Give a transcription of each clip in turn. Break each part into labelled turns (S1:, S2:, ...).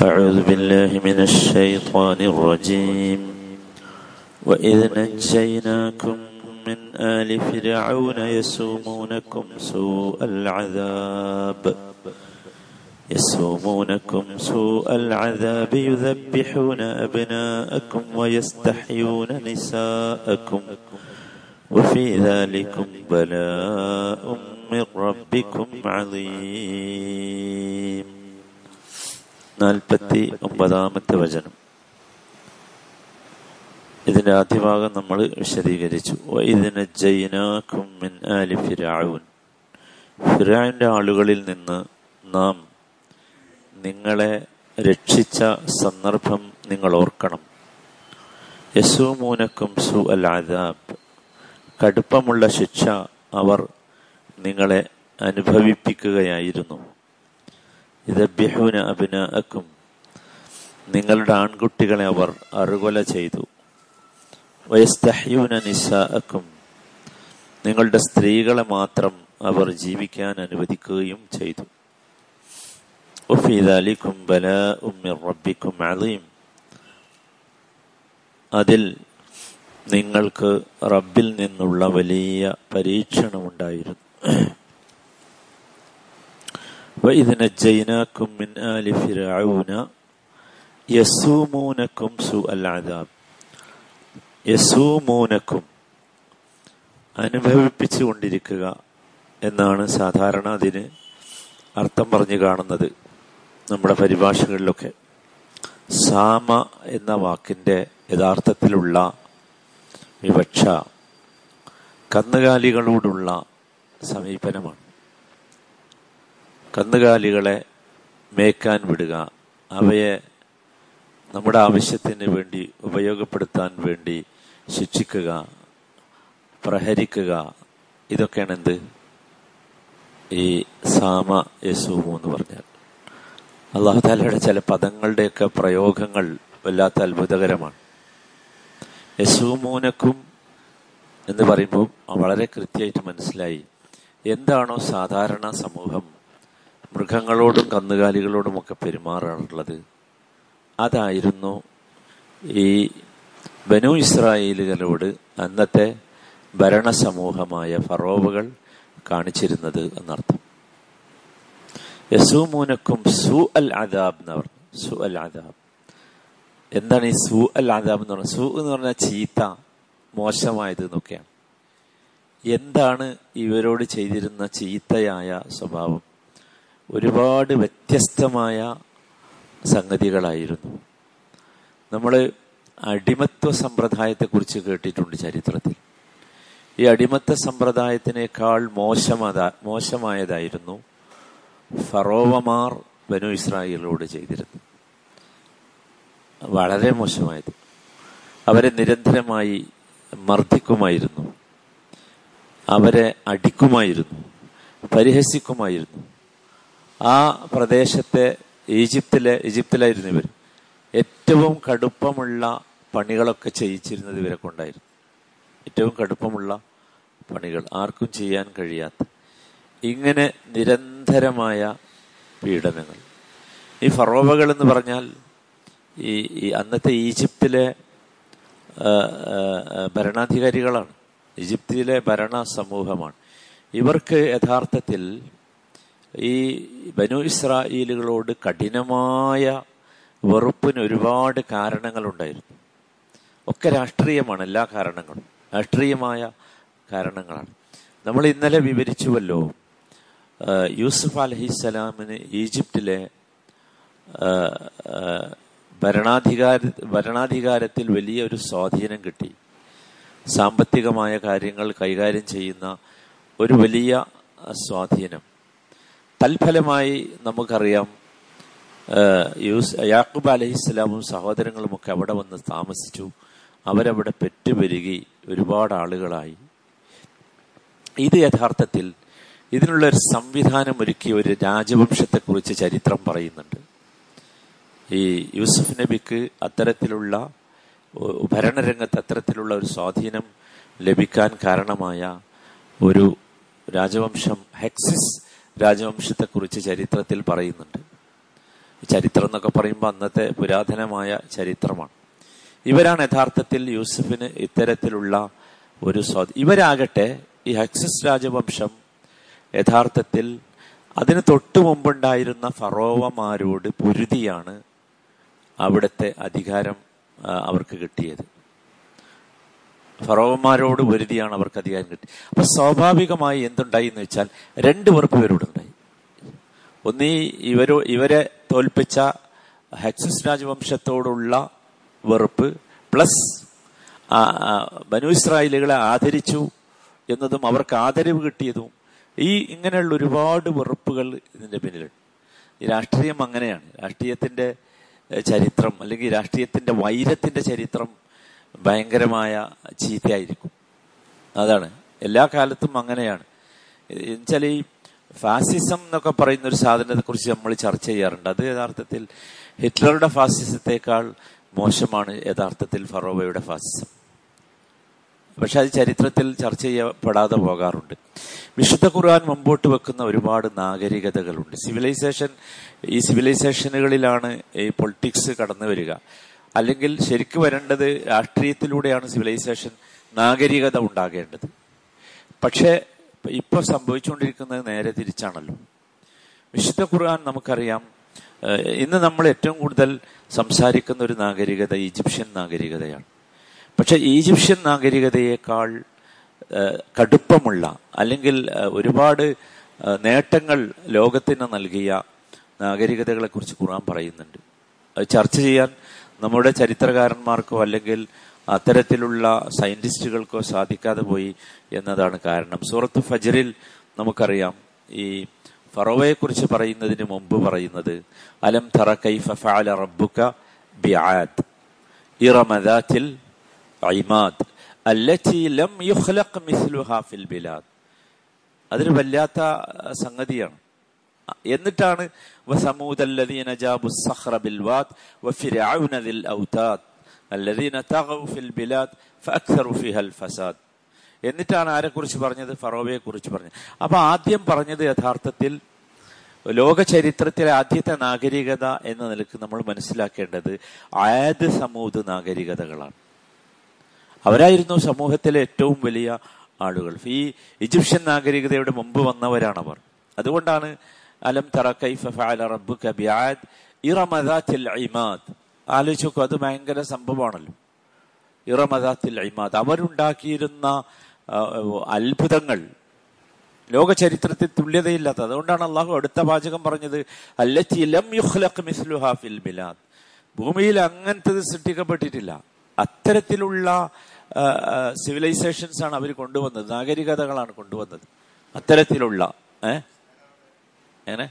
S1: أعوذ بالله من الشيطان الرجيم وإذ نجيناكم من آل فرعون يسومونكم سوء العذاب يسومونكم سوء العذاب يذبحون أبناءكم ويستحيون نساءكم وفي ذلكم بلاء من ربكم عظيم നാൽപ്പത്തി ഒമ്പതാമത്തെ വചനം ഇതിന്റെ ആദ്യ ഭാഗം നമ്മൾ വിശദീകരിച്ചു ഇതിന് ജൈനാക്കും മിൻ ആലി ഫിരാവുൻ ഫിറാവിന്റെ ആളുകളിൽ നിന്ന് നാം നിങ്ങളെ രക്ഷിച്ച സന്ദർഭം നിങ്ങൾ ഓർക്കണം യസൂമൂനക്കും സു അൽ ആദാബ് കടുപ്പമുള്ള ശിക്ഷ അവർ നിങ്ങളെ അനുഭവിപ്പിക്കുകയായിരുന്നു ഇതബ്യഹൂന അഭിനഅക്കും നിങ്ങളുടെ ആൺകുട്ടികളെ അവർ അറുകൊല ചെയ്തു വയസ്തഹ്യൂന നിസാഅക്കും നിങ്ങളുടെ സ്ത്രീകളെ മാത്രം അവർ ജീവിക്കാൻ അനുവദിക്കുകയും ചെയ്തു ഒഫീദാലിക്കും ബല ഉമ്മിർ റബ്ബിക്കും അലീം അതിൽ നിങ്ങൾക്ക് റബ്ബിൽ നിന്നുള്ള വലിയ പരീക്ഷണമുണ്ടായിരുന്നു وإذ نجيناكم من آل فرعون يسومونكم سوء العذاب യസൂമൂനക്കും അനുഭവിപ്പിച്ചു കൊണ്ടിരിക്കുക എന്നാണ് സാധാരണ അതിന് അർത്ഥം പറഞ്ഞു കാണുന്നത് നമ്മുടെ പരിഭാഷകളിലൊക്കെ സാമ എന്ന വാക്കിന്റെ യഥാർത്ഥത്തിലുള്ള വിവക്ഷ കന്നുകാലികളോടുള്ള സമീപനമാണ് കന്നുകാലികളെ മേക്കാൻ വിടുക അവയെ നമ്മുടെ ആവശ്യത്തിന് വേണ്ടി ഉപയോഗപ്പെടുത്താൻ വേണ്ടി ശിക്ഷിക്കുക പ്രഹരിക്കുക ഇതൊക്കെയാണ് എന്ത് ഈ സാമ യസൂമു എന്ന് പറഞ്ഞാൽ അള്ളാഹുതാലയുടെ ചില പദങ്ങളുടെയൊക്കെ പ്രയോഗങ്ങൾ വല്ലാത്ത അത്ഭുതകരമാണ് യസൂമൂനക്കും എന്ന് പറയുമ്പോൾ വളരെ കൃത്യമായിട്ട് മനസ്സിലായി എന്താണോ സാധാരണ സമൂഹം മൃഗങ്ങളോടും കന്നുകാലികളോടുമൊക്കെ പെരുമാറാറുള്ളത് അതായിരുന്നു ഈ ബനു ഇസ്രായേലുകളോട് അന്നത്തെ ഭരണസമൂഹമായ ഫറോവകൾ കാണിച്ചിരുന്നത് എന്നർത്ഥം യസൂമൂനക്കും സു അൽ അദാബ് എന്ന് പറഞ്ഞു സു അൽ അദാബ് എന്താണ് ഈ സു അൽ അദാബ് എന്ന് പറഞ്ഞാൽ സു എന്ന് പറഞ്ഞാൽ ചീത്ത മോശമായത് എന്നൊക്കെയാണ് എന്താണ് ഇവരോട് ചെയ്തിരുന്ന ചീത്തയായ സ്വഭാവം ഒരുപാട് വ്യത്യസ്തമായ സംഗതികളായിരുന്നു നമ്മൾ അടിമത്വ സമ്പ്രദായത്തെക്കുറിച്ച് കേട്ടിട്ടുണ്ട് ചരിത്രത്തിൽ ഈ അടിമത്ത സമ്പ്രദായത്തിനേക്കാൾ മോശമത മോശമായതായിരുന്നു ഫറോവമാർ ബനു ഇസ്രായേലിനോട് ചെയ്തിരുന്നത് വളരെ മോശമായത് അവരെ നിരന്തരമായി മർദ്ദിക്കുമായിരുന്നു അവരെ അടിക്കുമായിരുന്നു പരിഹസിക്കുമായിരുന്നു ആ പ്രദേശത്തെ ഈജിപ്തിലെ ഈജിപ്തിലായിരുന്നു ഇവർ ഏറ്റവും കടുപ്പമുള്ള പണികളൊക്കെ ചെയ്യിച്ചിരുന്നത് ഇവരെ കൊണ്ടായിരുന്നു ഏറ്റവും കടുപ്പമുള്ള പണികൾ ആർക്കും ചെയ്യാൻ കഴിയാത്ത ഇങ്ങനെ നിരന്തരമായ പീഡനങ്ങൾ ഈ ഫറോവകൾ എന്ന് പറഞ്ഞാൽ ഈ ഈ അന്നത്തെ ഈജിപ്തിലെ ഭരണാധികാരികളാണ് ഈജിപ്തിലെ ഭരണ സമൂഹമാണ് ഇവർക്ക് യഥാർത്ഥത്തിൽ ഈ ബനു ഇസ്രായേലുകളോട് കഠിനമായ വെറുപ്പിന് ഒരുപാട് കാരണങ്ങളുണ്ടായിരുന്നു ഒക്കെ രാഷ്ട്രീയമാണ് എല്ലാ കാരണങ്ങളും രാഷ്ട്രീയമായ കാരണങ്ങളാണ് നമ്മൾ ഇന്നലെ വിവരിച്ചുവല്ലോ യൂസുഫ് അലഹിസ്സലാമിന് ഈജിപ്തിലെ ഭരണാധികാര ഭരണാധികാരത്തിൽ വലിയ ഒരു സ്വാധീനം കിട്ടി സാമ്പത്തികമായ കാര്യങ്ങൾ കൈകാര്യം ചെയ്യുന്ന ഒരു വലിയ സ്വാധീനം തൽഫലമായി നമുക്കറിയാം യൂസ് യാക്കൂബ് അലഹിസ്ലാമും സഹോദരങ്ങളുമൊക്കെ അവിടെ വന്ന് താമസിച്ചു അവരവിടെ പെറ്റുപെരുകി ഒരുപാട് ആളുകളായി ഇത് യഥാർത്ഥത്തിൽ ഇതിനുള്ള ഒരു സംവിധാനം ഒരുക്കിയ ഒരു രാജവംശത്തെക്കുറിച്ച് ചരിത്രം പറയുന്നുണ്ട് ഈ യൂസുഫ് നബിക്ക് അത്തരത്തിലുള്ള ഭരണരംഗത്ത് അത്തരത്തിലുള്ള ഒരു സ്വാധീനം ലഭിക്കാൻ കാരണമായ ഒരു രാജവംശം ഹെക്സിസ് രാജവംശത്തെക്കുറിച്ച് ചരിത്രത്തിൽ പറയുന്നുണ്ട് ചരിത്രം എന്നൊക്കെ പറയുമ്പോൾ അന്നത്തെ പുരാതനമായ ചരിത്രമാണ് ഇവരാണ് യഥാർത്ഥത്തിൽ യൂസഫിന് ഇത്തരത്തിലുള്ള ഒരു സ്വാധീനം ഇവരാകട്ടെ ഈ ഹക്സസ് രാജവംശം യഥാർത്ഥത്തിൽ അതിന് തൊട്ടു മുമ്പുണ്ടായിരുന്ന ഫറോവമാരോട് പൊരുതിയാണ് അവിടുത്തെ അധികാരം ആ, അവർക്ക് കിട്ടിയത് ഫറോവന്മാരോട് പൊരുതിയാണ് അവർക്ക് അധികാരം കിട്ടിയത് അപ്പൊ സ്വാഭാവികമായി എന്തുണ്ടായി എന്ന് വെച്ചാൽ രണ്ട് വെറുപ്പ് ഇവരോടുണ്ടായി ഒന്നീ ഇവരോ ഇവരെ തോൽപ്പിച്ച ഹെക്സസ് രാജവംശത്തോടുള്ള വെറുപ്പ് പ്ലസ് ബനു ഇസ്രായേലുകളെ ആദരിച്ചു എന്നതും അവർക്ക് ആദരവ് കിട്ടിയതും ഈ ഇങ്ങനെയുള്ള ഒരുപാട് വെറുപ്പുകൾ ഇതിന്റെ പിന്നിലുണ്ട് ഈ രാഷ്ട്രീയം അങ്ങനെയാണ് രാഷ്ട്രീയത്തിന്റെ ഏഹ്, ചരിത്രം അല്ലെങ്കിൽ രാഷ്ട്രീയത്തിന്റെ വൈരത്തിന്റെ ചരിത്രം ഭയങ്കരമായ ചീത്തയായിരിക്കും അതാണ് എല്ലാ കാലത്തും അങ്ങനെയാണ് എന്നുവെച്ചാൽ ഈ ഫാസിസം എന്നൊക്കെ പറയുന്ന ഒരു സാധനത്തെ കുറിച്ച് നമ്മൾ ചർച്ച ചെയ്യാറുണ്ട് അത് യഥാർത്ഥത്തിൽ ഹിറ്റ്ലറുടെ ഫാസിസത്തെക്കാൾ മോശമാണ് യഥാർത്ഥത്തിൽ ഫറോവയുടെ ഫാസിസം പക്ഷെ അത് ചരിത്രത്തിൽ ചർച്ച ചെയ്യപ്പെടാതെ പോകാറുണ്ട് വിശുദ്ധ ഖുർആൻ മുമ്പോട്ട് വെക്കുന്ന ഒരുപാട് നാഗരികതകളുണ്ട് സിവിലൈസേഷൻ ഈ സിവിലൈസേഷനുകളിലാണ് ഈ പൊളിറ്റിക്സ് കടന്നു വരിക അല്ലെങ്കിൽ ശരിക്കു വരേണ്ടത് രാഷ്ട്രീയത്തിലൂടെയാണ് സിവിലൈസേഷൻ നാഗരികത ഉണ്ടാകേണ്ടത് പക്ഷേ ഇപ്പൊ സംഭവിച്ചുകൊണ്ടിരിക്കുന്നത് നേരെ തിരിച്ചാണല്ലോ വിശുദ്ധ ഖുർആൻ നമുക്കറിയാം ഏഹ് ഇന്ന് നമ്മൾ ഏറ്റവും കൂടുതൽ സംസാരിക്കുന്ന ഒരു നാഗരികത ഈജിപ്ഷ്യൻ നാഗരികതയാണ് പക്ഷെ ഈജിപ്ഷ്യൻ നാഗരികതയേക്കാൾ ഏഹ് കടുപ്പമുള്ള അല്ലെങ്കിൽ ഏഹ് ഒരുപാട് ഏഹ് നേട്ടങ്ങൾ ലോകത്തിന് നൽകിയ നാഗരികതകളെ കുറിച്ച് ഖുർആൻ പറയുന്നുണ്ട് അത് ചർച്ച ചെയ്യാൻ നമ്മുടെ ചരിത്രകാരന്മാർക്കോ അല്ലെങ്കിൽ അത്തരത്തിലുള്ള സയന്റിസ്റ്റുകൾക്കോ സാധിക്കാതെ പോയി എന്നതാണ് കാരണം സൂറത്ത് ഫജറിൽ നമുക്കറിയാം ഈ ഫറോവയെ കുറിച്ച് പറയുന്നതിന് മുമ്പ് പറയുന്നത് അലം തറ കൈഫ ഫഅല റബ്ബുക ബിആദ് ഇറമ ذاتിൽ ഇമാദ് അല്ലറ്റി ലം യുഖ്ലഖ് മിസ്ലുഹാ ഫിൽ ബിലാദ് അതൊരു വല്ലാത്ത അഹ്, സംഗതിയാണ് എന്നിട്ടാണ് വസമൂദ് الذين جابوا الصخر بالواد وفرعون ذي الاوتاد الذين طغوا في البلاد فاكثروا فيها الفساد എന്നിട്ടാണ് ആരെ കുറിച്ച് പറഞ്ഞത് ഫറോവയെ കുറിച്ച് പറഞ്ഞത് അപ്പൊ ആദ്യം പറഞ്ഞത് യഥാർത്ഥത്തിൽ ലോക ചരിത്രത്തിലെ ആദ്യത്തെ നാഗരികത എന്ന നിലക്ക് നമ്മൾ മനസ്സിലാക്കേണ്ടത് ആയത് സമൂത് നാഗരികതകളാണ് അവരായിരുന്നു സമൂഹത്തിലെ ഏറ്റവും വലിയ ആളുകൾ ഈ ഈജിപ്ഷ്യൻ നാഗരികതയുടെ മുമ്പ് വന്നവരാണവർ അതുകൊണ്ടാണ് അലം തറ കൈഫ ഫഅല റബ്ബുക ബിആദ് ഇറമദാത്തിൽ ഇമാദ് ആലോചിച്ച് നോക്കൂ അത് ഭയങ്കര സംഭവമാണല്ലോ ഇറമദാത്തിൽ ഇമാദ് അവരുണ്ടാക്കിയിരുന്ന ആ, അത്ഭുതങ്ങൾ ലോക ചരിത്രത്തിൽ തുല്യതയില്ലാത്ത അതുകൊണ്ടാണ് അള്ളാഹു അടുത്ത വാചകം പറഞ്ഞത് അല്ലത്തി ലം യുഖ്ലഖ് മിസ്ലുഹാ ഫിൽ ബിലാദ് ഭൂമിയിൽ അങ്ങനത്തത് സൃഷ്ടിക്കപ്പെട്ടിട്ടില്ല അത്തരത്തിലുള്ള സിവിലൈസേഷൻസ് ആണ് അവർ കൊണ്ടുവന്നത് നാഗരികതകളാണ് കൊണ്ടുവന്നത് അത്തരത്തിലുള്ള ഏ എങ്ങനെ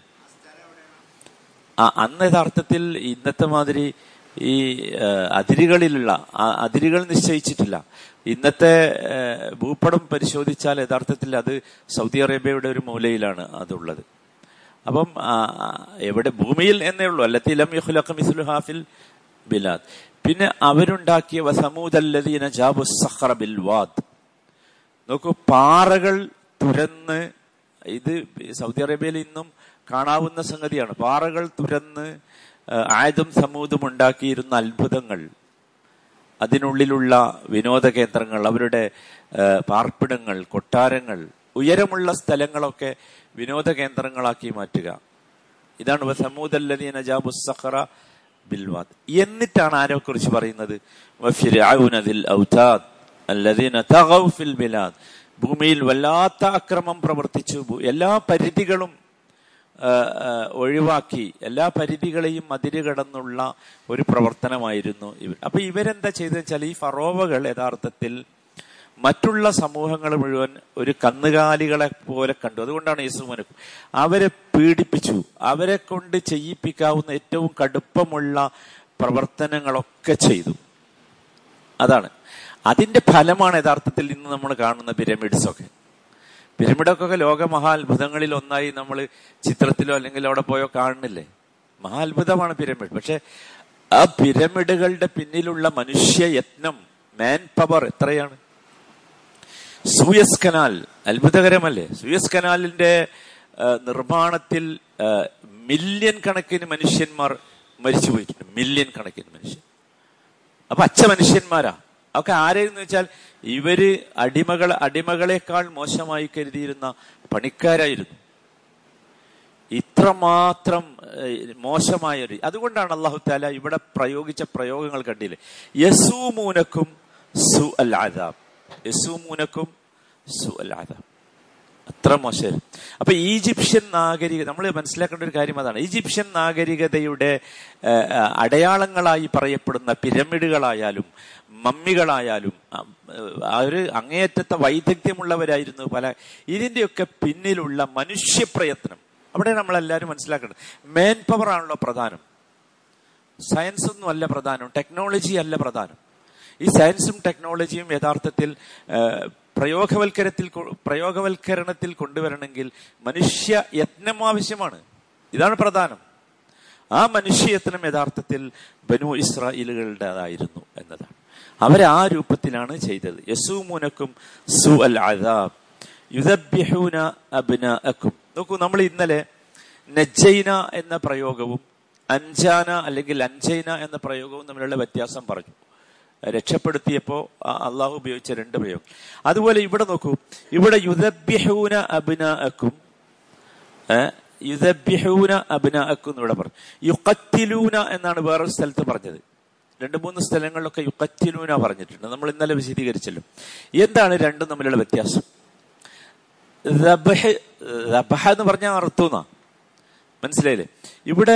S1: ആ അന്ന് യഥാർത്ഥത്തിൽ ഇന്നത്തെ മാതിരി ഈ ആ, അതിരുകളിലുള്ള ആ, അതിരുകൾ നിശ്ചയിച്ചിട്ടില്ല ഇന്നത്തെ ആ, ഭൂപടം പരിശോധിച്ചാൽ യഥാർത്ഥത്തിൽ അത് സൗദി അറേബ്യയുടെ ഒരു മൂലയിലാണ് അതുള്ളത് അപ്പം ആ, ആ, എവിടെ ഭൂമിയിൽ എന്നേ ഉള്ളൂ അല്ലത്തി ലം യുഖ്ലഖ് മിസ്ലു ഹാഫിൽ ബിലാദ് പിന്നെ അവരുണ്ടാക്കിയ വസമൂദല്ലദീന ജാബു സഖറ ബിൽ വാദ് നോക്കൂ പാറകൾ തുരന്ന് ഇത് സൗദി അറേബ്യയിൽ ഇന്നും കാണാവുന്ന സംഗതിയാണ് പാറകൾ തുരന്ന് ആ, ആയതും സമൂതും ഉണ്ടാക്കിയിരുന്ന അത്ഭുതങ്ങൾ അതിനുള്ളിലുള്ള വിനോദ കേന്ദ്രങ്ങൾ അവരുടെ ആ, പാർപ്പിടങ്ങൾ കൊട്ടാരങ്ങൾ ഉയരമുള്ള സ്ഥലങ്ങളൊക്കെ വിനോദ കേന്ദ്രങ്ങളാക്കി മാറ്റുക ഇതാണ് വസമൂദല്ലദീന ജാബു സഖറ ബിൽവാദ് എന്നിട്ടാണ് ആരെ കുറിച്ച് പറയുന്നത് വഫിർഔന ദിൽ ഔതാദ് അല്ലദീന തഗൗ ഫിൽ ബിലാദ് ഭൂമിയിൽ വല്ലാത്ത അക്രമം പ്രവർത്തിച്ചു ഭൂ- എല്ലാ പരിധികളും ആ, ആ, ഒഴിവാക്കി എല്ലാ പരിധികളെയും അതിരുകടന്നുള്ള ഒരു പ്രവർത്തനമായിരുന്നു ഇവർ അപ്പൊ ഇവരെന്താ ചെയ്തതെന്ന് വെച്ചാൽ ഈ ഫറോവകൾ യഥാർത്ഥത്തിൽ മറ്റുള്ള സമൂഹങ്ങൾ മുഴുവൻ ഒരു കന്നുകാലികളെ പോലെ കണ്ടു അതുകൊണ്ടാണ് യേസുമന അവരെ പീഡിപ്പിച്ചു അവരെ കൊണ്ട് ചെയ്യിപ്പിക്കാവുന്ന ഏറ്റവും കടുപ്പമുള്ള പ്രവർത്തനങ്ങളൊക്കെ ചെയ്തു അതാണ് അതിന്റെ ഫലമാണ് യഥാർത്ഥത്തിൽ ഇന്ന് നമ്മൾ കാണുന്ന പിരമിഡ്സ് ഒക്കെ പിരമിഡൊക്കെ ലോക മഹാത്ഭുതങ്ങളിൽ ഒന്നായി നമ്മൾ ചിത്രത്തിലോ അല്ലെങ്കിൽ അവിടെ പോയോ കാണുന്നില്ലേ മഹാത്ഭുതമാണ് പിരമിഡ് പക്ഷെ ആ പിരമിഡുകളുടെ പിന്നിലുള്ള മനുഷ്യ യത്നം മാൻ പവർ എത്രയാണ് സൂയസ് കനാൽ അത്ഭുതകരമല്ലേ സൂയസ് കനാലിന്റെ ആ, നിർമ്മാണത്തിൽ മില്യൺ കണക്കിന് മനുഷ്യന്മാർ മരിച്ചു പോയിട്ടുണ്ട് മില്യൺ കണക്കിന് മനുഷ്യൻ അപ്പൊ അച്ഛ മനുഷ്യന്മാരാ ഒക്കെ ആരെയെന്ന് വെച്ചാൽ ഇവര് അടിമകൾ അടിമകളെക്കാൾ മോശമായി കരുതിയിരുന്ന പണിക്കാരായിരുന്നു ഇത്രമാത്രം ഏഹ്, മോശമായ ഒരു അതുകൊണ്ടാണ് അള്ളാഹു താല ഇവിടെ പ്രയോഗിച്ച പ്രയോഗങ്ങൾ കണ്ടില്ലേ യസൂമൂനക്കും സു അൽ ആദാബ് യസൂമൂനക്കും സു അൽ ആദാബ് അത്ര മോശം അപ്പൊ ഈജിപ്ഷ്യൻ നാഗരികത നമ്മൾ മനസ്സിലാക്കേണ്ട ഒരു കാര്യം അതാണ് ഈജിപ്ഷ്യൻ നാഗരികതയുടെ ഏഹ്, ഏഹ്, അടയാളങ്ങളായി പറയപ്പെടുന്ന പിരമിഡുകളായാലും മമ്മികളായാലും അം, ഏഹ്, അവര് അങ്ങേയറ്റത്തെ വൈദഗ്ധ്യമുള്ളവരായിരുന്നു പല ഇതിന്റെയൊക്കെ പിന്നിലുള്ള മനുഷ്യപ്രയത്നം അവിടെ നമ്മളെല്ലാവരും മനസ്സിലാക്കേണ്ടത് മേൻ പവർ ആണല്ലോ പ്രധാനം സയൻസ് ഒന്നും അല്ല പ്രധാനം ടെക്നോളജി അല്ല പ്രധാനം ഈ സയൻസും ടെക്നോളജിയും യഥാർത്ഥത്തിൽ ആ, പ്രയോഗവൽക്കരത്തിൽ കൊ- പ്രയോഗവൽക്കരണത്തിൽ കൊണ്ടുവരണമെങ്കിൽ മനുഷ്യ യത്നം ആവശ്യമാണ് ഇതാണ് പ്രധാനം ആ മനുഷ്യയത്നം യഥാർത്ഥത്തിൽ ബനു ഇസ്രായേലുകളുടേതായിരുന്നു എന്നതാണ് അവർ ആ രൂപത്തിലാണ് ചെയ്തത് യസൂമുനക്കും സു അൽ അദാബ് യുദബ്യഹൂന അബ്നാഅക്കും നോക്കൂ നമ്മൾ ഇന്നലെ നജൈന എന്ന പ്രയോഗവും അഞ്ചാന അല്ലെങ്കിൽ അഞ്ചൈന എന്ന പ്രയോഗവും തമ്മിലുള്ള വ്യത്യാസം പറഞ്ഞു രക്ഷപ്പെടുത്തിയപ്പോ ആ അള്ളാഹു ഉപയോഗിച്ച രണ്ട് പ്രയോഗം അതുപോലെ ഇവിടെ നോക്കൂ ഇവിടെ യുദബ്യഹൂന അബ്നാഅക്കും ഏഹ്, യുദബ്യഹൂന അബ്നാഅക്കും എന്ന് ഇവിടെ പറഞ്ഞു യുക്കത്തിലൂന എന്നാണ് വേറൊരു സ്ഥലത്ത് പറഞ്ഞത് രണ്ട് മൂന്ന് സ്ഥലങ്ങളിലൊക്കെ യുക്കത്തിലൂന പറഞ്ഞിട്ടുണ്ട് നമ്മൾ ഇന്നലെ വിശദീകരിച്ചല്ലോ എന്താണ് രണ്ടും തമ്മിലുള്ള വ്യത്യാസം ദബഹ് ദബഹ എന്ന് പറഞ്ഞാൽ അർത്ഥൂന്നാ മനസ്സിലായില്ലേ ഇവിടെ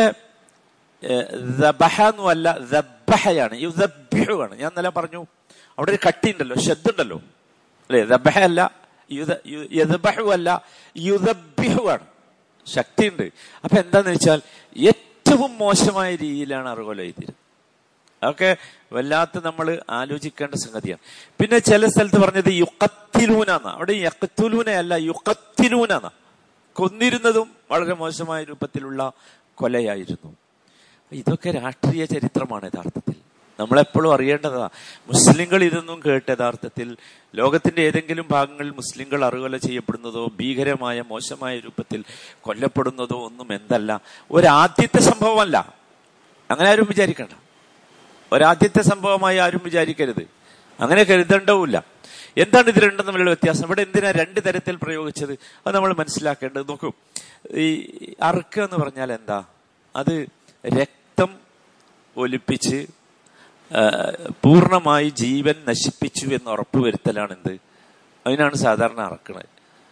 S1: ദബഹ എന്നും അല്ല ദബഹയാണ് യുദബ്യഹു ആണ് ഞാൻ ഇന്നലെ പറഞ്ഞു അവിടെ ഒരു കട്ടി ഉണ്ടല്ലോ ശബ്ദ ഉണ്ടല്ലോ അല്ലെ ദബഹ അല്ല യുദ- യു- യദ്ബഹു അല്ല യുദബ്യഹു ആണ് ശക്തിയുണ്ട് അപ്പൊ എന്താന്ന് വെച്ചാൽ ഏറ്റവും മോശമായ രീതിയിലാണ് അറുകൊല എഴുതിയത് അതൊക്കെ വല്ലാത്ത നമ്മൾ ആലോചിക്കേണ്ട സംഗതിയാണ് പിന്നെ ചില സ്ഥലത്ത് പറഞ്ഞത് യുക്കത്തിലൂന എന്നാ അവിടെ യക്കത്തുലൂന അല്ല യുക്കത്തിലൂന എന്നാ കൊന്നിരുന്നതും വളരെ മോശമായ രൂപത്തിലുള്ള കൊലയായിരുന്നു ഇതൊക്കെ രാഷ്ട്രീയ ചരിത്രമാണ് യഥാർത്ഥത്തിൽ നമ്മളെപ്പോഴും അറിയേണ്ടതാ മുസ്ലിങ്ങൾ ഇതൊന്നും കേട്ട് യഥാർത്ഥത്തിൽ ലോകത്തിന്റെ ഏതെങ്കിലും ഭാഗങ്ങളിൽ മുസ്ലിങ്ങൾ അറുകൊല ചെയ്യപ്പെടുന്നതോ ഭീകരമായ മോശമായ രൂപത്തിൽ കൊല്ലപ്പെടുന്നതോ ഒന്നും എന്തല്ല ഒരാദ്യത്തെ സംഭവമല്ല അങ്ങനെ ആരും വിചാരിക്കണ്ട ഒരാദ്യത്തെ സംഭവമായി ആരും വിചാരിക്കരുത് അങ്ങനെ കരുതേണ്ടവുമില്ല എന്താണ് ഇത് രണ്ടും തമ്മിലുള്ള വ്യത്യാസം ഇവിടെ എന്തിനാ രണ്ട് തരത്തിൽ പ്രയോഗിച്ചത് അത് നമ്മൾ മനസ്സിലാക്കേണ്ടത് നോക്കൂ ഈ അറുക്കുക എന്ന് പറഞ്ഞാൽ എന്താ അത് രക്തം ഒലിപ്പിച്ച് ആ, പൂർണ്ണമായി ജീവൻ നശിപ്പിച്ചു എന്ന് ഉറപ്പുവരുത്തലാണ് എന്ത് അതിനാണ് സാധാരണ അറക്കണത്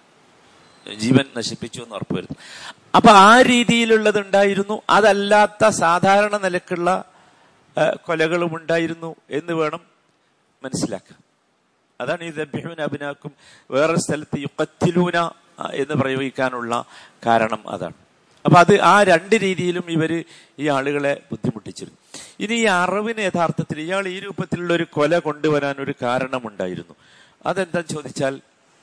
S1: ജീവൻ നശിപ്പിച്ചു എന്ന് ഉറപ്പുവരുത്തും അപ്പൊ ആ രീതിയിലുള്ളത് ഉണ്ടായിരുന്നു അതല്ലാത്ത സാധാരണ നിലക്കുള്ള ആ, കൊലകളും ഉണ്ടായിരുന്നു എന്ന് വേണം മനസ്സിലാക്കാൻ അതാണ് ഈ ദബ്യഹൂൻ അബിനാക്കും വേറെ സ്ഥലത്ത് യുക്കത്തിലൂന ആ, എന്ന് പ്രയോഗിക്കാനുള്ള കാരണം അതാണ് അപ്പൊ അത് ആ രണ്ട് രീതിയിലും ഇവര് ഈ ആളുകളെ ബുദ്ധിമുട്ടിച്ചിരുന്നു ഇനി ഈ അറിവിന് യഥാർത്ഥത്തിൽ ഇയാൾ ഈ രൂപത്തിലുള്ള ഒരു കൊല കൊണ്ടുവരാൻ ഒരു കാരണമുണ്ടായിരുന്നു അതെന്താ ചോദിച്ചാൽ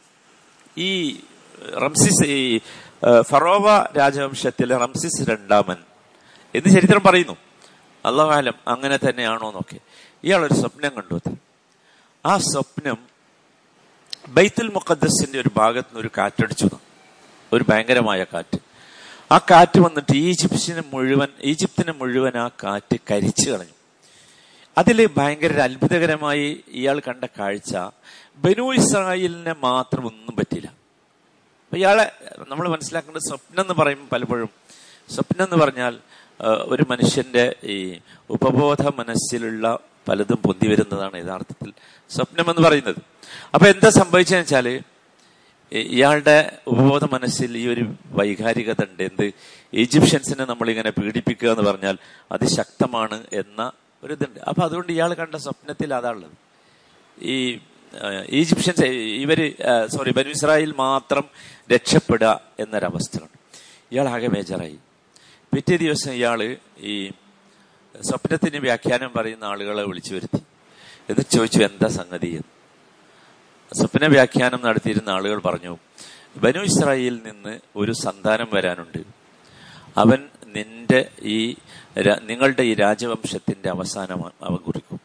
S1: ഈ റംസിസ് ഈ ആ, ഫറോവ രാജവംശത്തിലെ റംസിസ് രണ്ടാമൻ എന്ന് ചരിത്രം പറയുന്നു അള്ളാഹാലം അങ്ങനെ തന്നെയാണോ എന്നൊക്കെ ഇയാൾ ഒരു സ്വപ്നം കണ്ടു അത്ര ആ സ്വപ്നം ബൈത്തുൽ മുഖദ്സിന്റെ ഒരു ഭാഗത്ത് നിന്ന് ഒരു കാറ്റടിച്ചു എന്ന്. ഒരു ഭയങ്കരമായ കാറ്റ് ആ കാറ്റ് വന്നിട്ട് ഈജിപ്തിനെ മുഴുവൻ ഈജിപ്തിനെ മുഴുവൻ ആ കാറ്റ് കരിച്ചു കളഞ്ഞു അതിൽ ഭയങ്കര ഒരു അത്ഭുതകരമായി ഇയാൾ കണ്ട കാഴ്ച ബനു ഇസ്രായേലിനെ മാത്രം ഒന്നും പറ്റിയില്ല അപ്പൊ ഇയാളെ നമ്മൾ മനസ്സിലാക്കേണ്ടത് സ്വപ്നം എന്ന് പറയുമ്പോൾ പലപ്പോഴും സ്വപ്നം എന്ന് പറഞ്ഞാൽ ആ, ഒരു മനുഷ്യന്റെ ഈ ഉപബോധ മനസ്സിലുള്ള പലതും പൊന്തി വരുന്നതാണ് യഥാർത്ഥത്തിൽ സ്വപ്നം എന്ന് പറയുന്നത് അപ്പൊ എന്താ സംഭവിച്ചതെന്ന് വെച്ചാല് ഈ- ഇയാളുടെ ഉപബോധ മനസ്സിൽ ഈ ഒരു വൈകാരികത ഉണ്ട് എന്ത് ഈജിപ്ഷ്യൻസിനെ നമ്മളിങ്ങനെ പീഡിപ്പിക്കുക എന്ന് പറഞ്ഞാൽ അതിശക്തമാണ് എന്ന ഒരു ഇതുണ്ട് അപ്പൊ അതുകൊണ്ട് ഇയാൾ കണ്ട സ്വപ്നത്തിൽ അതാണുള്ളത് ഈ ആ, ഈജിപ്ഷ്യൻസ് ഇവര് സോറി ബനു ഇസ്രായേൽ മാത്രം രക്ഷപ്പെടുക എന്നൊരവസ്ഥയാണ് ഇയാൾ ആകെ ബേജാറായി പിറ്റേ ദിവസം ഇയാള് ഈ സ്വപ്നത്തിന് വ്യാഖ്യാനം പറയുന്ന ആളുകളെ വിളിച്ചു വരുത്തി എന്നിട്ട് ചോദിച്ചു എന്താ സംഗതി എന്ന് സ്വപ്ന വ്യാഖ്യാനം നടത്തിയിരുന്ന ആളുകൾ പറഞ്ഞു ബനു ഇസ്രായേലിൽ നിന്ന് ഒരു സന്താനം വരാനുണ്ട് അവൻ നിന്റെ ഈ ര- നിങ്ങളുടെ ഈ രാജവംശത്തിന്റെ അവസാനം അവൻ കുറിക്കും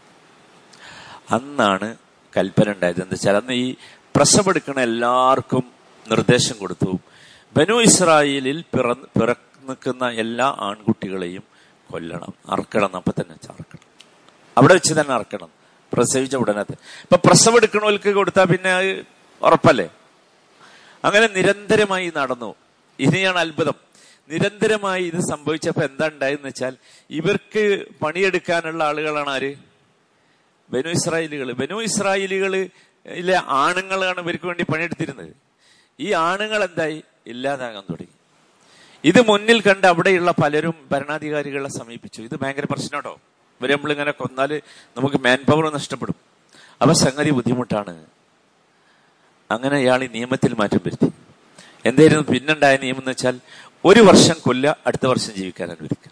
S1: അന്നാണ് കൽപ്പന ഉണ്ടായത് എന്താ വെച്ചാൽ അന്ന് ഈ പ്രസവെടുക്കണ എല്ലാവർക്കും നിർദ്ദേശം കൊടുത്തു ബനു ഇസ്രായേലിൽ പിറ പിറന്നിക്കുന്ന എല്ലാ ആൺകുട്ടികളെയും കൊല്ലണം അറക്കണം അപ്പൊ തന്നെ അറക്കണം അവിടെ വെച്ച് തന്നെ അറക്കണം പ്രസവിച്ച ഉടനെ തന്നെ ഇപ്പൊ പ്രസവം എടുക്കണവർക്ക് കൊടുത്താൽ പിന്നെ അത് ഉറപ്പല്ലേ അങ്ങനെ നിരന്തരമായി നടന്നു ഇനിയാണ് അത്ഭുതം നിരന്തരമായി ഇത് സംഭവിച്ചപ്പോ എന്താ ഉണ്ടായെന്ന് വെച്ചാൽ ഇവർക്ക് പണിയെടുക്കാനുള്ള ആളുകളാണ് ആര് ബനു ഇസ്രായേലികൾ ബനു ഇസ്രായേലികളിലെ ആണുങ്ങളാണ് ഇവർക്ക് വേണ്ടി പണിയെടുത്തിരുന്നത് ഈ ആണുങ്ങൾ എന്തായി ഇല്ലാതാകാൻ തുടങ്ങി ഇത് മുന്നിൽ കണ്ട് അവിടെയുള്ള പലരും ഭരണാധികാരികളെ സമീപിച്ചു ഇത് ഭയങ്കര പ്രശ്നമാട്ടോ ഇവരെ നമ്മളിങ്ങനെ കൊന്നാല് നമുക്ക് മാൻ പവർ നഷ്ടപ്പെടും അപ്പൊ സംഗതി ബുദ്ധിമുട്ടാണ് അങ്ങനെ ഇയാൾ ഈ നിയമത്തിൽ മാറ്റം വരുത്തി എന്തായിരുന്നു പിന്നുണ്ടായ നിയമം എന്ന് വെച്ചാൽ ഒരു വർഷം കൊല്ല അടുത്ത വർഷം ജീവിക്കാൻ അനുവദിക്കുക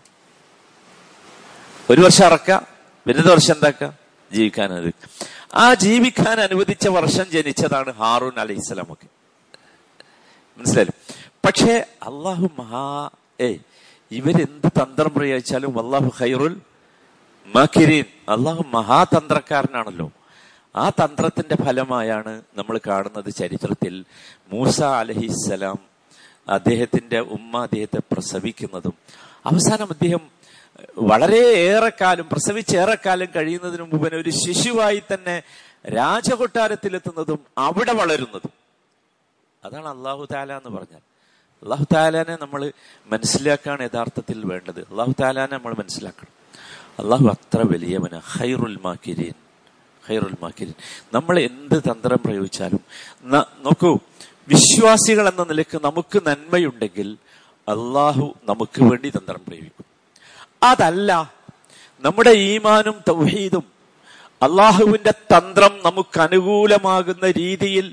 S1: ഒരു വർഷം അറക്ക പിന്നത്തെ വർഷം എന്താക്ക ജീവിക്കാൻ അനുവദിക്കുക ആ ജീവിക്കാൻ അനുവദിച്ച വർഷം ജനിച്ചതാണ് ഹാറൂൻ അലൈഹിസ്സലാം ഒക്കെ മനസ്സിലായാലും പക്ഷേ അള്ളാഹു മഹാ ഏ ഇവരെന്ത് തന്ത്രം പ്രയോഗിച്ചാലും അള്ളാഹു ഖൈറുൽ മക്കിരീൻ അള്ളാഹു മഹാതന്ത്രക്കാരനാണല്ലോ ആ തന്ത്രത്തിന്റെ ഫലമായാണ് നമ്മൾ കാണുന്നത് ചരിത്രത്തിൽ മൂസ അലഹിസ്സലാം അദ്ദേഹത്തിന്റെ ഉമ്മ അദ്ദേഹത്തെ പ്രസവിക്കുന്നതും അവസാനം അദ്ദേഹം വളരെ ഏറെക്കാലം പ്രസവിച്ച് ഏറെക്കാലം കഴിയുന്നതിന് മുമ്പ് ഒരു ശിശുവായി തന്നെ രാജകൊട്ടാരത്തിലെത്തുന്നതും അവിടെ വളരുന്നതും അതാണ് അള്ളാഹു താല എന്ന് പറഞ്ഞാൽ അള്ളാഹു താലാനെ നമ്മൾ മനസ്സിലാക്കാണ് യഥാർത്ഥത്തിൽ വേണ്ടത് അള്ളാഹു താലാനെ നമ്മൾ മനസ്സിലാക്കണം അള്ളാഹു അത്ര വലിയവന ഹൈറുൽ മാക്കിരീൻ ഹൈറുൽ മാക്കിരീൻ നമ്മൾ എന്ത് തന്ത്രം പ്രയോഗിച്ചാലും നോക്കൂ വിശ്വാസികൾ എന്ന നിലക്ക് നമുക്ക് നന്മയുണ്ടെങ്കിൽ അള്ളാഹു നമുക്ക് വേണ്ടി തന്ത്രം പ്രയോഗിക്കും അതല്ല നമ്മുടെ ഈമാനും തൗഹീദും അള്ളാഹുവിന്റെ തന്ത്രം നമുക്ക് അനുകൂലമാകുന്ന രീതിയിൽ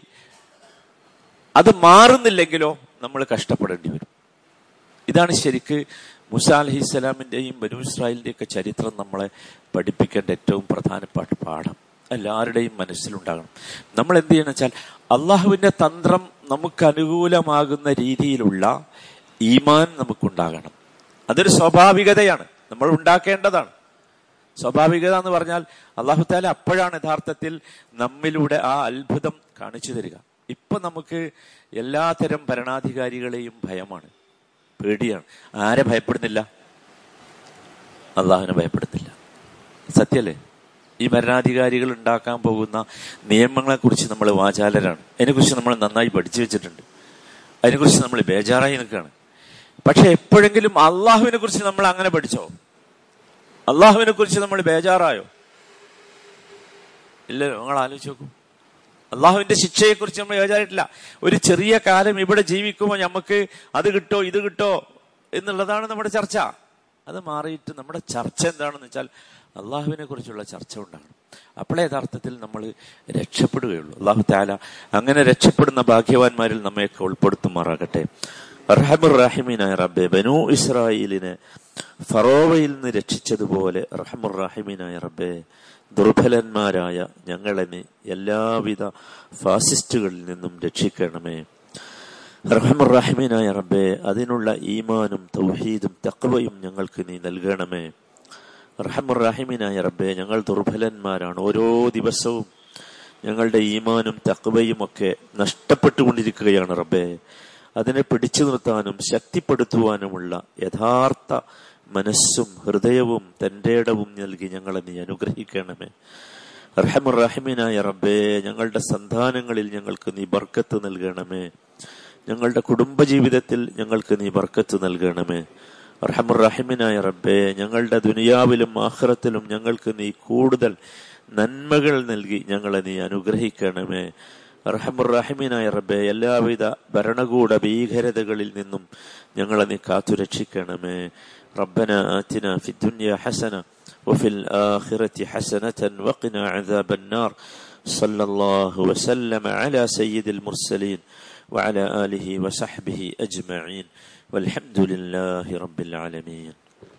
S1: അത് മാറുന്നില്ലെങ്കിലോ നമ്മൾ കഷ്ടപ്പെടേണ്ടി വരും ഇതാണ് ശരിക്ക് മുസ അലഹി സ്വലാമിന്റെയും ബനു ഇസ്രായേലിന്റെ ഒക്കെ ചരിത്രം നമ്മളെ പഠിപ്പിക്കേണ്ട ഏറ്റവും പ്രധാനപ്പെട്ട പാഠം എല്ലാവരുടെയും മനസ്സിലുണ്ടാകണം നമ്മൾ എന്ത് ചെയ്യണം വെച്ചാൽ അള്ളാഹുവിന്റെ തന്ത്രം നമുക്ക് അനുകൂലമാകുന്ന രീതിയിലുള്ള ഈമാൻ നമുക്കുണ്ടാകണം അതൊരു സ്വാഭാവികതയാണ് നമ്മൾ ഉണ്ടാക്കേണ്ടതാണ് സ്വാഭാവികത എന്ന് പറഞ്ഞാൽ അള്ളാഹു താല അപ്പോഴാണ് യഥാർത്ഥത്തിൽ നമ്മിലൂടെ ആ അത്ഭുതം കാണിച്ചു തരിക ഇപ്പൊ നമുക്ക് എല്ലാത്തരം ഭരണാധികാരികളെയും ഭയമാണ് പേടിയാണ് ആരെ ഭയപ്പെടുന്നില്ല അള്ളാഹുവിനെ ഭയപ്പെടുന്നില്ല സത്യല്ലേ ഈ ഭരണാധികാരികൾ ഉണ്ടാക്കാൻ പോകുന്ന നിയമങ്ങളെ കുറിച്ച് നമ്മൾ വാചാലരാണ് അതിനെക്കുറിച്ച് നമ്മൾ നന്നായി പഠിച്ചു വെച്ചിട്ടുണ്ട് അതിനെക്കുറിച്ച് നമ്മൾ ബേജാറായി നിൽക്കുകയാണ് പക്ഷെ എപ്പോഴെങ്കിലും അള്ളാഹുവിനെ കുറിച്ച് നമ്മൾ അങ്ങനെ പഠിച്ചോ അള്ളാഹുവിനെ കുറിച്ച് നമ്മൾ ബേജാറായോ ഇല്ലല്ലോ നിങ്ങൾ ആലോചിച്ച് നോക്കൂ അള്ളാഹുവിന്റെ ശിക്ഷയെ കുറിച്ച് നമ്മൾ ബേജാറിട്ടില്ല ഒരു ചെറിയ കാലം ഇവിടെ ജീവിക്കുമ്പോൾ നമുക്ക് അത് കിട്ടോ ഇത് കിട്ടോ എന്നുള്ളതാണ് നമ്മുടെ ചർച്ച അത് മാറിയിട്ട് നമ്മുടെ ചർച്ച എന്താണെന്ന് വെച്ചാൽ അള്ളാഹുവിനെ കുറിച്ചുള്ള ചർച്ച ഉണ്ടാകണം അപ്പോഴേ യഥാർത്ഥത്തിൽ നമ്മൾ രക്ഷപ്പെടുകയുള്ളൂ അള്ളാഹു താല അങ്ങനെ രക്ഷപ്പെടുന്ന ഭാഗ്യവാന്മാരിൽ നമ്മയൊക്കെ ഉൾപ്പെടുത്തുമാറാകട്ടെ റഹമുർ റാഹിമീനായ റബ്ബെ ബനു ഇസ്രായേലിനെ ഫറോവയിൽ നിന്ന് രക്ഷിച്ചതുപോലെ റഹമുർ റാഹിമീനായ റബ്ബെ ദുർബലന്മാരായ ഞങ്ങളെ നീ എല്ലാവിധ ഫാസിസ്റ്റുകളിൽ നിന്നും രക്ഷിക്കണമേ റഹമുറാഹിമീനായ റബ്ബെ അതിനുള്ള ഈമാനും തൗഹീദും തക്വയും ഞങ്ങൾക്ക് നീ നൽകണമേ റഹമുറാഹിമീനായ റബ്ബെ ഞങ്ങൾ ദുർബലന്മാരാണ് ഓരോ ദിവസവും ഞങ്ങളുടെ ഈമാനും തക്വയും ഒക്കെ നഷ്ടപ്പെട്ടുകൊണ്ടിരിക്കുകയാണ് റബ്ബെ അതിനെ പിടിച്ചു നിർത്താനും ശക്തിപ്പെടുത്തുവാനുമുള്ള യഥാർത്ഥ മനസ്സും ഹൃദയവും തൻ്റെ ഇടവും നൽകി ഞങ്ങളെ നീ അനുഗ്രഹിക്കണമേ റഹമുറാഹിമീനായ റബ്ബെ ഞങ്ങളുടെ സന്താനങ്ങളിൽ ഞങ്ങൾക്ക് നീ ബർക്കത്ത് നൽകണമേ ഞങ്ങളുടെ കുടുംബജീവിതത്തിൽ ഞങ്ങൾക്ക് നീ ബർക്കത്ത് നൽകണമേ റഹമുറഹിമിനായ റബ്ബെ ഞങ്ങളുടെ ദുനിയാവിലും ആഹ്റത്തിലും ഞങ്ങൾക്ക് നീ കൂടുതൽ നന്മകൾ നൽകി ഞങ്ങളെ നീ അനുഗ്രഹിക്കണമേ റഹമുറഹിമിനായ റബ്ബെ എല്ലാവിധ ഭരണകൂട ഭീകരതകളിൽ നിന്നും ഞങ്ങളെ നീ കാത്തുരക്ഷിക്കണമേ ربنا آتنا في الدنيا حسنة وفي الآخرة حسنة وقنا عذاب النار صلى الله وسلم على سيد المرسلين وعلى آله وصحبه أجمعين والحمد لله رب العالمين